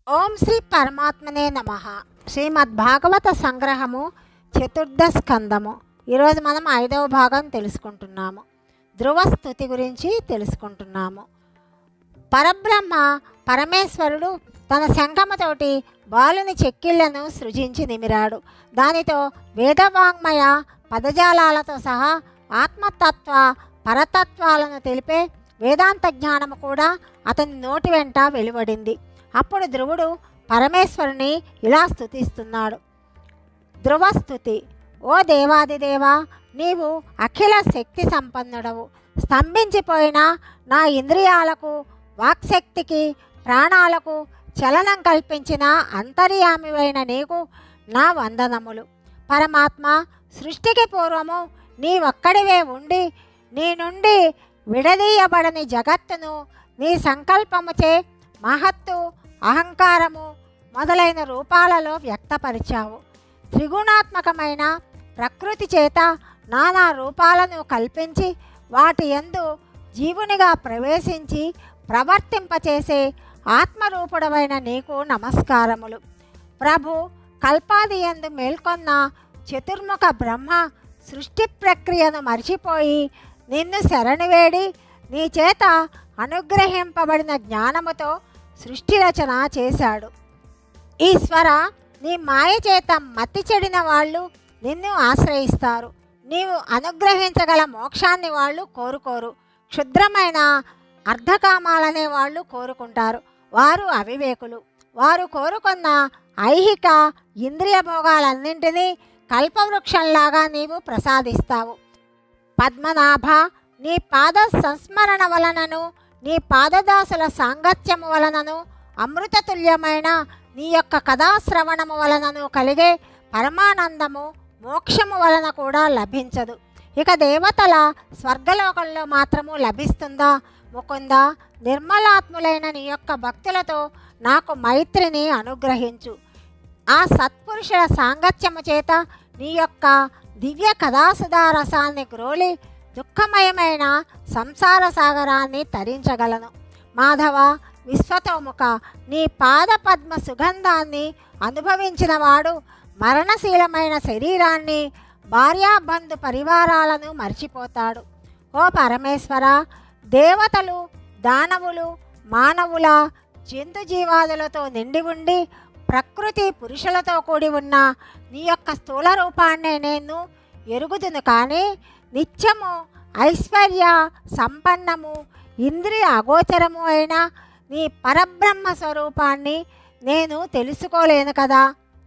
ఓం శ్రీ పరమాత్మనే నమ శ్రీమద్ భాగవత సంగ్రహము చతుర్థ స్కందము ఈరోజు మనం ఐదవ భాగం తెలుసుకుంటున్నాము ధ్రువ స్థుతి గురించి తెలుసుకుంటున్నాము పరబ్రహ్మ పరమేశ్వరుడు తన శంఖముతోటి బాలుని చెక్కిళ్లను సృజించి నిమిరాడు దానితో వేదవాంగ్మయ పదజాలాలతో సహా ఆత్మతత్వ పరతత్వాలను తెలిపే వేదాంత జ్ఞానము కూడా అతని నోటి వెంట వెలువడింది అప్పుడు ధ్రువుడు పరమేశ్వరుని ఇలా స్తుతిస్తున్నాడు ధ్రువస్థుతి ఓ దేవాదిదేవా నీవు అఖిల శక్తి సంపన్నుడవు స్తంభించిపోయిన నా ఇంద్రియాలకు వాక్శక్తికి ప్రాణాలకు చలనం కల్పించిన అంతర్యామివైన నీకు నా వందనములు పరమాత్మ సృష్టికి పూర్వము నీ ఒక్కడివే ఉండి నీ నుండి విడదీయబడని జగత్తును నీ సంకల్పముచే మహత్తు అహంకారము మొదలైన రూపాలలో వ్యక్తపరిచావు త్రిగుణాత్మకమైన ప్రకృతి చేత నానా రూపాలను కల్పించి వాటి యందు జీవునిగా ప్రవేశించి ప్రవర్తింపచేసే ఆత్మరూపుడమైన నీకు నమస్కారములు ప్రభు కల్పాది యందు మేల్కొన్న చతుర్ముఖ బ్రహ్మ సృష్టి ప్రక్రియను మర్చిపోయి నిన్ను శరణివేడి నీ చేత అనుగ్రహింపబడిన జ్ఞానముతో సృష్టి రచన చేశాడు ఈశ్వర నీ మాయ చేత మత్తి చెడిన వాళ్ళు నిన్ను ఆశ్రయిస్తారు నీవు అనుగ్రహించగల మోక్షాన్ని వాళ్ళు కోరుకోరు క్షుద్రమైన అర్ధకామాలనే వాళ్ళు కోరుకుంటారు వారు అవివేకులు వారు కోరుకున్న ఐహిక ఇంద్రియ భోగాలన్నింటినీ కల్పవృక్షంలాగా నీవు ప్రసాదిస్తావు పద్మనాభ నీ పాద సంస్మరణ వలనను నీ పాదదాసుల సాంగత్యము వలనను అమృతతుల్యమైన నీ యొక్క కథాశ్రవణము వలనను కలిగే పరమానందము మోక్షము వలన కూడా లభించదు ఇక దేవతల స్వర్గలోకంలో మాత్రము లభిస్తుందా ముకుంద నిర్మలాత్ములైన నీ యొక్క భక్తులతో నాకు మైత్రిని అనుగ్రహించు ఆ సత్పురుషుల సాంగత్యము చేత నీ యొక్క దివ్య కథాసుధా రసాన్ని గ్రోలి దుఃఖమయమైన సంసార సాగరాన్ని తరించగలను మాధవ విశ్వతోముఖ నీ పాద పద్మ సుగంధాన్ని అనుభవించిన వాడు మరణశీలమైన శరీరాన్ని భార్యాబంధు పరివారాలను మర్చిపోతాడు ఓ పరమేశ్వర దేవతలు దానవులు మానవుల జంతు జీవాదులతో నిండి ఉండి ప్రకృతి పురుషులతో కూడి ఉన్న నీ యొక్క స్థూల రూపాన్నే నేను ఎరుగుదును కానీ నిత్యము ఐశ్వర్య సంపన్నము ఇంద్రియ అగోచరము అయిన నీ పరబ్రహ్మ స్వరూపాన్ని నేను తెలుసుకోలేను కదా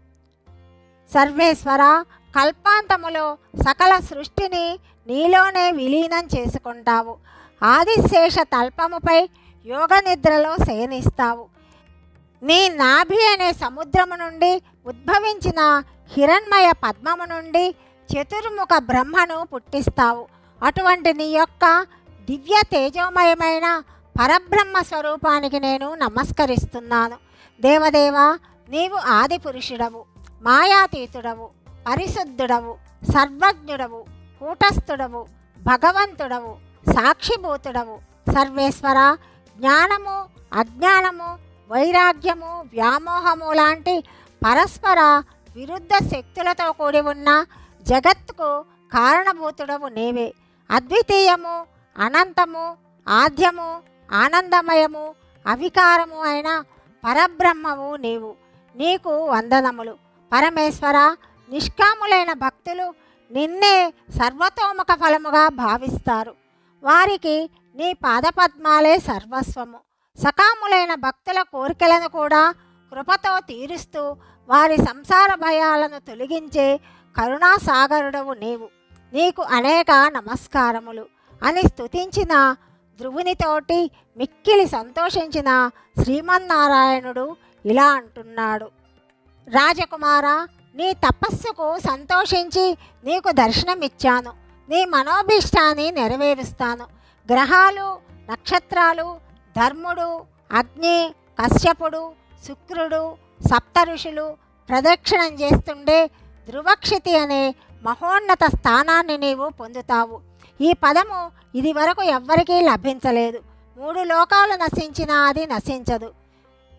సర్వేశ్వర కల్పాంతములో సకల సృష్టిని నీలోనే విలీనం చేసుకుంటావు ఆదిశేష తల్పముపై యోగ నిద్రలో శయనిస్తావు నీ నాభి అనే సముద్రము నుండి ఉద్భవించిన హిరణ్మయ పద్మము నుండి చతుర్ముఖ బ్రహ్మను పుట్టిస్తావు అటువంటి నీ యొక్క దివ్య తేజోమయమైన పరబ్రహ్మ స్వరూపానికి నేను నమస్కరిస్తున్నాను దేవదేవ నీవు ఆది పురుషుడవు మాయాతీతుడవు పరిశుద్ధుడవు సర్వజ్ఞుడవు కూటస్థుడవు భగవంతుడవు సాక్షిభూతుడవు సర్వేశ్వర జ్ఞానము అజ్ఞానము వైరాగ్యము వ్యామోహము లాంటి పరస్పర విరుద్ధ శక్తులతో కూడి ఉన్న జగత్తుకు కారణభూతుడవు నీవే అద్వితీయము అనంతము ఆద్యము ఆనందమయము అవికారము అయిన పరబ్రహ్మవు నీవు నీకు వందనములు పరమేశ్వర నిష్కాములైన భక్తులు నిన్నే సర్వతోముఖ ఫలముగా భావిస్తారు వారికి నీ పాదపద్మాలే సర్వస్వము సకాములైన భక్తుల కోరికలను కూడా కృపతో తీరుస్తూ వారి సంసార భయాలను తొలగించే కరుణాసాగరుడవు నీవు నీకు అనేక నమస్కారములు అని స్తుతించిన ధ్రువునితోటి మిక్కిలి సంతోషించిన శ్రీమన్నారాయణుడు ఇలా అంటున్నాడు రాజకుమార నీ తపస్సుకు సంతోషించి నీకు దర్శనమిచ్చాను నీ మనోభీష్టాన్ని నెరవేరుస్తాను గ్రహాలు నక్షత్రాలు ధర్ముడు అగ్ని కశ్యపుడు శుక్రుడు సప్త ఋషులు ప్రదక్షిణం చేస్తుండే ధ్రువక్షితి అనే మహోన్నత స్థానాన్ని నీవు పొందుతావు ఈ పదము ఇది వరకు ఎవ్వరికీ లభించలేదు మూడు లోకాలు నశించినా అది నశించదు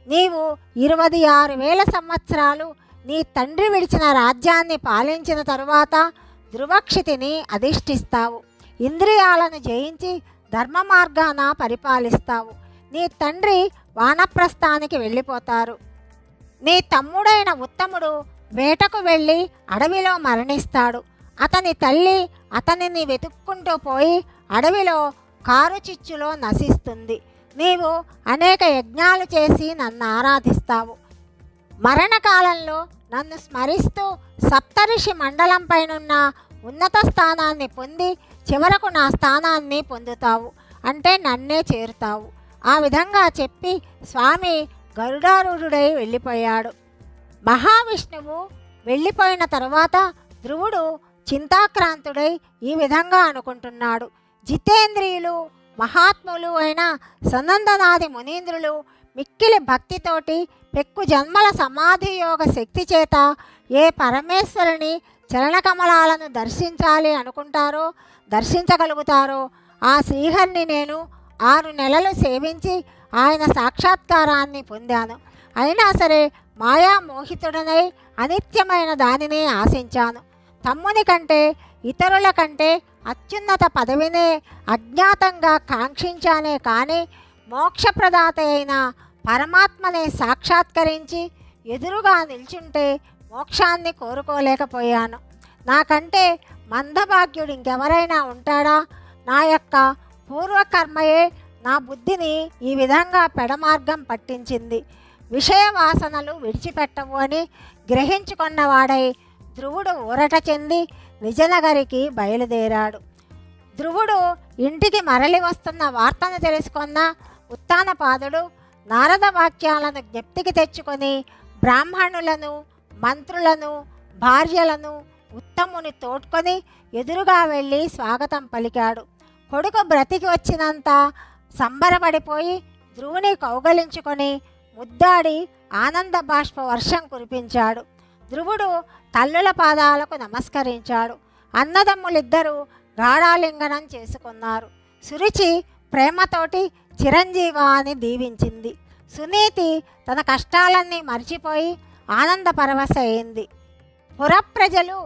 నీవు ఇరవై ఆరు వేల సంవత్సరాలు నీ తండ్రి విడిచిన రాజ్యాన్ని పాలించిన తరువాత ధ్రువక్షితిని అధిష్ఠిస్తావు ఇంద్రియాలను జయించి ధర్మ మార్గాన పరిపాలిస్తావు నీ తండ్రి వానప్రస్థానికి వెళ్ళిపోతారు నీ తమ్ముడైన ఉత్తముడు వేటకు వెళ్ళి అడవిలో మరణిస్తాడు అతని తల్లి అతనిని వెతుక్కుంటూ పోయి అడవిలో కారు చిచ్చులో నశిస్తుంది నీవు అనేక యజ్ఞాలు చేసి నన్ను ఆరాధిస్తావు మరణకాలంలో నన్ను స్మరిస్తూ సప్తఋషి మండలంపైనున్న ఉన్నత స్థానాన్ని పొంది చివరకు నా స్థానాన్ని పొందుతావు అంటే నన్నే చేరుతావు ఆ విధంగా చెప్పి స్వామి గరుడారూఢుడై వెళ్ళిపోయాడు మహావిష్ణువు వెళ్ళిపోయిన తరువాత ధ్రువుడు చింతాక్రాంతుడై ఈ విధంగా అనుకుంటున్నాడు జితేంద్రియులు మహాత్ములు అయిన సనందనాది మునీంద్రులు మిక్కిలి భక్తితోటి పెక్కు జన్మల సమాధి యోగ శక్తి చేత ఏ పరమేశ్వరుని చరణకమలాలను దర్శించాలి అనుకుంటారో దర్శించగలుగుతారో ఆ శ్రీహరిని నేను ఆరు నెలలు సేవించి ఆయన సాక్షాత్కారాన్ని పొందాను అయినా సరే మాయా మోహితుడనై అనిత్యమైన దానినే ఆశించాను తమ్ముని కంటే ఇతరుల కంటే అత్యున్నత పదవినే అజ్ఞాతంగా కాంక్షించానే కానీ మోక్షప్రదాత అయిన పరమాత్మనే సాక్షాత్కరించి ఎదురుగా నిల్చుంటే మోక్షాన్ని కోరుకోలేకపోయాను నాకంటే మందభాగ్యుడు ఇంకెవరైనా ఉంటాడా నా యొక్క పూర్వకర్మయే నా బుద్ధిని ఈ విధంగా పెడమార్గం పట్టించింది విషయ వాసనలు విడిచిపెట్టవు అని గ్రహించుకున్నవాడై ధ్రువుడు ఊరట చెంది నిజనగరికి బయలుదేరాడు ధ్రువుడు ఇంటికి మరలి వస్తున్న వార్తను తెలుసుకున్న ఉత్తానపాదుడు నారద వాక్యాలను జ్ఞప్తికి తెచ్చుకొని బ్రాహ్మణులను మంత్రులను భార్యలను ఉత్తముని తోడ్కొని ఎదురుగా వెళ్ళి స్వాగతం పలికాడు కొడుకు బ్రతికి వచ్చినంత సంబరపడిపోయి ధ్రువుని కౌగలించుకొని ముద్దాడి ఆనంద బాష్ప వర్షం కురిపించాడు ధ్రువుడు తల్లుల పాదాలకు నమస్కరించాడు అన్నదమ్ములిద్దరూ గాఢాలింగనం చేసుకున్నారు సురుచి ప్రేమతోటి చిరంజీవ అని దీవించింది సునీతి తన కష్టాలన్నీ మర్చిపోయి ఆనంద పరవశ అయింది పురప్రజలు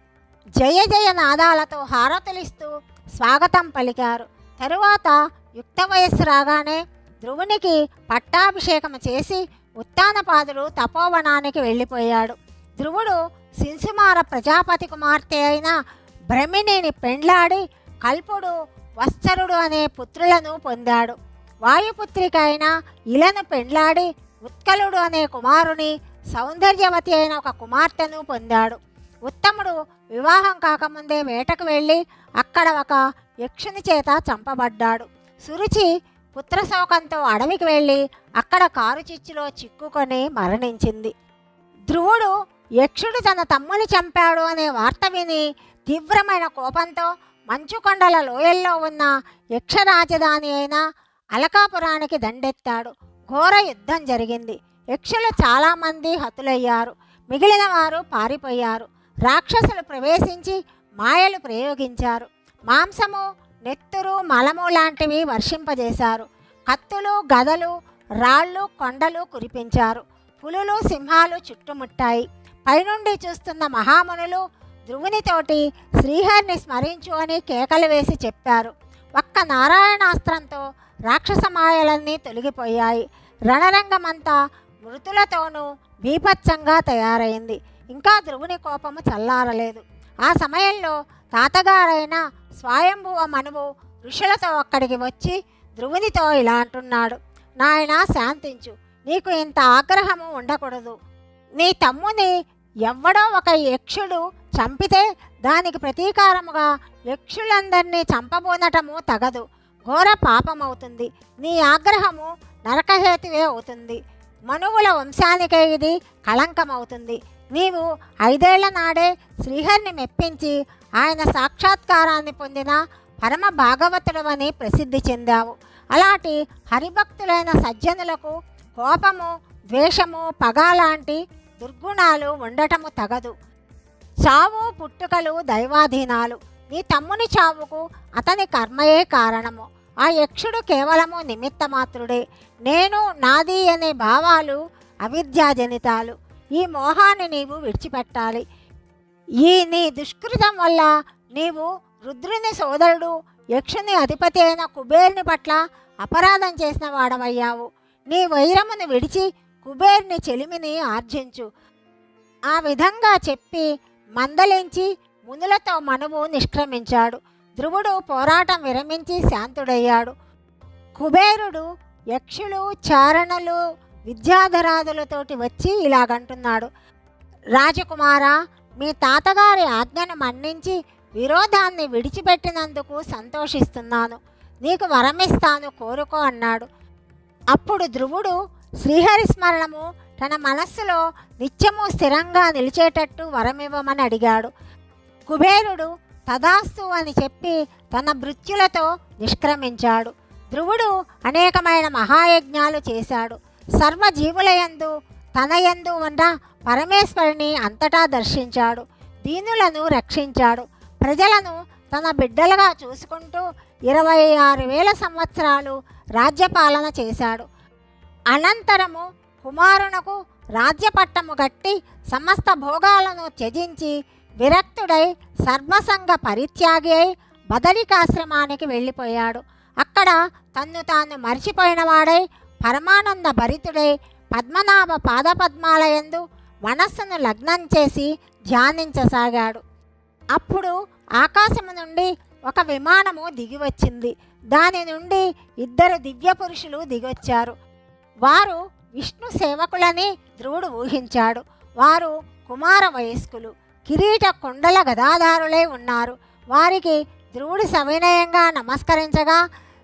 జయ జయ నాదాలతో హారతులిస్తూ స్వాగతం పలికారు తరువాత యుక్త వయస్సు రాగానే ధ్రువునికి పట్టాభిషేకం చేసి ఉత్తానపాదుడు తపోవనానికి వెళ్ళిపోయాడు ధ్రువుడు సిన్సుమార ప్రజాపతి కుమార్తె అయిన భ్రమిణిని పెండ్లాడి కల్పుడు వత్సరుడు అనే పుత్రులను పొందాడు వాయుపుత్రిక అయిన ఇలను పెండ్లాడి ఉత్కలుడు అనే కుమారుని సౌందర్యవతి అయిన ఒక కుమార్తెను పొందాడు ఉత్తముడు వివాహం కాకముందే వేటకు వెళ్ళి అక్కడ ఒక యక్షుని చేత చంపబడ్డాడు సురుచి పుత్రశోకంతో అడవికి వెళ్ళి అక్కడ కారు చిచ్చులో చిక్కుకొని మరణించింది ధ్రువుడు యక్షుడు తన తమ్ముని చంపాడు అనే వార్త విని తీవ్రమైన కోపంతో మంచుకొండల లోయల్లో ఉన్న యక్ష రాజధాని అయిన అలకాపురానికి దండెత్తాడు ఘోర యుద్ధం జరిగింది యక్షులు చాలామంది హతులయ్యారు మిగిలిన వారు పారిపోయారు రాక్షసులు ప్రవేశించి మాయలు ప్రయోగించారు మాంసము నెత్తురు మలము లాంటివి వర్షింపజేశారు కత్తులు గదలు రాళ్ళు కొండలు కురిపించారు పులులు సింహాలు చుట్టుముట్టాయి పైనుండి చూస్తున్న మహామునులు ధ్రువునితోటి శ్రీహరిని స్మరించు అని కేకలు వేసి చెప్పారు ఒక్క నారాయణాస్త్రంతో రాక్షస మాయలన్నీ తొలగిపోయాయి రణరంగమంతా మృతులతోనూ బీభత్సంగా తయారైంది ఇంకా ధ్రువుని కోపము చల్లారలేదు ఆ సమయంలో తాతగారైన స్వయంభువ మనువు ఋషులతో అక్కడికి వచ్చి ధ్రువునితో ఇలా అంటున్నాడు నాయన శాంతించు నీకు ఇంత ఆగ్రహము ఉండకూడదు నీ తమ్ముని ఎవ్వడో ఒక యక్షుడు చంపితే దానికి ప్రతీకారముగా యక్షులందరినీ చంపబోనటము తగదు ఘోర పాపమవుతుంది నీ ఆగ్రహము నరకహేతువే అవుతుంది మనువుల వంశానికే ఇది కళంకమవుతుంది నీవు ఐదేళ్ల నాడే శ్రీహరిని మెప్పించి ఆయన సాక్షాత్కారాన్ని పొందిన పరమ భాగవతుడవని ప్రసిద్ధి చెందావు అలాంటి హరిభక్తులైన సజ్జనులకు కోపము ద్వేషము పగ లాంటి దుర్గుణాలు ఉండటము తగదు చావు పుట్టుకలు దైవాధీనాలు నీ తమ్ముని చావుకు అతని కర్మయే కారణము ఆ యక్షుడు కేవలము నిమిత్త మాత్రుడే నేను నాది అనే భావాలు అవిద్యాజనితాలు ఈ మోహాన్ని నీవు విడిచిపెట్టాలి ఈ నీ దుష్కృతం వల్ల నీవు రుద్రుని సోదరుడు యక్షుని అధిపతి అయిన కుబేరుని పట్ల అపరాధం చేసిన వాడవయ్యావు నీ వైరమును విడిచి కుబేరుని చెలిమిని ఆర్జించు ఆ విధంగా చెప్పి మందలించి మునులతో మనువు నిష్క్రమించాడు ధ్రువుడు పోరాటం విరమించి శాంతుడయ్యాడు కుబేరుడు యక్షులు చారణలు విద్యాధరాదులతోటి వచ్చి ఇలాగంటున్నాడు రాజకుమారా మీ తాతగారి ఆజ్ఞను మన్నించి విరోధాన్ని విడిచిపెట్టినందుకు సంతోషిస్తున్నాను నీకు వరమిస్తాను కోరుకో అన్నాడు అప్పుడు ధ్రువుడు శ్రీహరి స్మరణము తన మనస్సులో నిత్యము స్థిరంగా నిలిచేటట్టు వరమివ్వమని అడిగాడు కుబేరుడు తదాస్తు అని చెప్పి తన భృత్యులతో నిష్క్రమించాడు ధ్రువుడు అనేకమైన మహాయజ్ఞాలు చేశాడు సర్వజీవులయందు తన యందు ఉన్న పరమేశ్వరుని అంతటా దర్శించాడు దీనులను రక్షించాడు ప్రజలను తన బిడ్డలుగా చూసుకుంటూ ఇరవై ఆరు వేల సంవత్సరాలు రాజ్యపాలన చేశాడు అనంతరము కుమారునకు రాజ్యపట్టము గట్టి సమస్త భోగాలను త్యజించి విరక్తుడై సర్వసంగ పరిత్యాగి అయి బదరికాశ్రమానికి వెళ్ళిపోయాడు అక్కడ తన్ను తాను మరిచిపోయినవాడై పరమానంద భరితుడై పద్మనాభ పాదపద్మాలయందు మనస్సును లగ్నం చేసి ధ్యానించసాగాడు అప్పుడు ఆకాశము నుండి ఒక విమానము దిగివచ్చింది దాని నుండి ఇద్దరు దివ్య పురుషులు దిగొచ్చారు వారు విష్ణు సేవకులని ధ్రువుడు ఊహించాడు వారు కుమార వయస్కులు కిరీట కుండల గదాధారులై ఉన్నారు వారికి ధ్రువుడు సవినయంగా నమస్కరించగా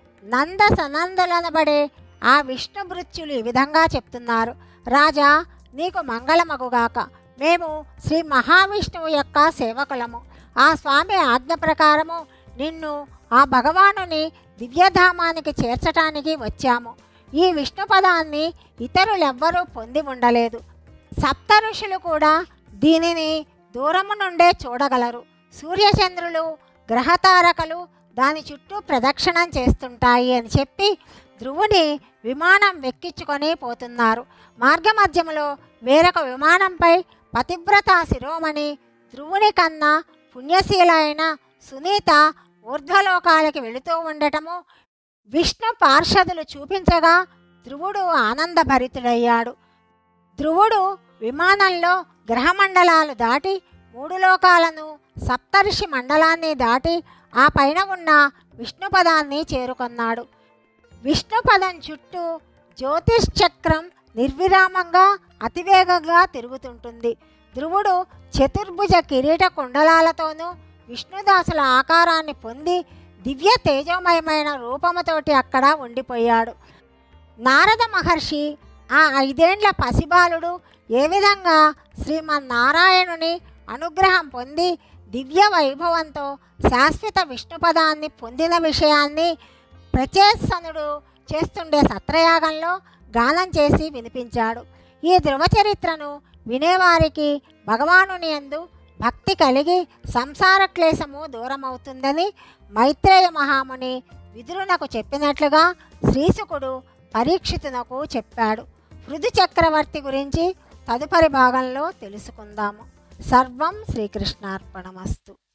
నంద సనందులనబడే ఆ విష్ణు భృత్యులు ఈ విధంగా చెప్తున్నారు రాజా నీకు మంగళమగుగాక మేము శ్రీ మహావిష్ణువు యొక్క సేవకులము ఆ స్వామి ఆజ్ఞ ప్రకారము నిన్ను ఆ భగవానుని దివ్యధామానికి చేర్చటానికి వచ్చాము ఈ విష్ణు పదాన్ని ఇతరులెవ్వరూ పొంది ఉండలేదు సప్త ఋషులు కూడా దీనిని దూరము నుండే చూడగలరు సూర్యచంద్రులు గ్రహతారకలు దాని చుట్టూ ప్రదక్షిణం చేస్తుంటాయి అని చెప్పి ధ్రువుని విమానం వెక్కించుకొని పోతున్నారు మార్గమధ్యములో వేరొక విమానంపై పతివ్రత శిరోమణి ధ్రువుని కన్నా పుణ్యశీల అయిన సునీత ఊర్ధ్వలోకాలకి వెళుతూ ఉండటము విష్ణు పార్షదులు చూపించగా ధ్రువుడు ఆనందభరితుడయ్యాడు ధ్రువుడు విమానంలో గ్రహమండలాలు దాటి మూడు లోకాలను సప్తర్షి మండలాన్ని దాటి ఆ పైన ఉన్న విష్ణుపదాన్ని చేరుకున్నాడు విష్ణుపదం చుట్టూ జ్యోతిష్చక్రం నిర్విరామంగా అతివేగంగా తిరుగుతుంటుంది ధ్రువుడు చతుర్భుజ కిరీట కుండలాలతోనూ విష్ణుదాసుల ఆకారాన్ని పొంది దివ్య తేజోమయమైన రూపముతోటి అక్కడ ఉండిపోయాడు నారద మహర్షి ఆ ఐదేండ్ల పసిబాలుడు ఏ విధంగా శ్రీమన్నారాయణుని అనుగ్రహం పొంది దివ్య వైభవంతో శాశ్వత విష్ణుపదాన్ని పొందిన విషయాన్ని ప్రచేసనుడు చేస్తుండే సత్రయాగంలో గానం చేసి వినిపించాడు ఈ ధ్రువ చరిత్రను వినేవారికి భగవానుని యందు భక్తి కలిగి సంసార క్లేశము దూరమవుతుందని మైత్రేయ మహాముని విదురునకు చెప్పినట్లుగా శ్రీసుకుడు పరీక్షితునకు చెప్పాడు పృథు చక్రవర్తి గురించి తదుపరి భాగంలో తెలుసుకుందాము సర్వం శ్రీకృష్ణార్పణమస్తు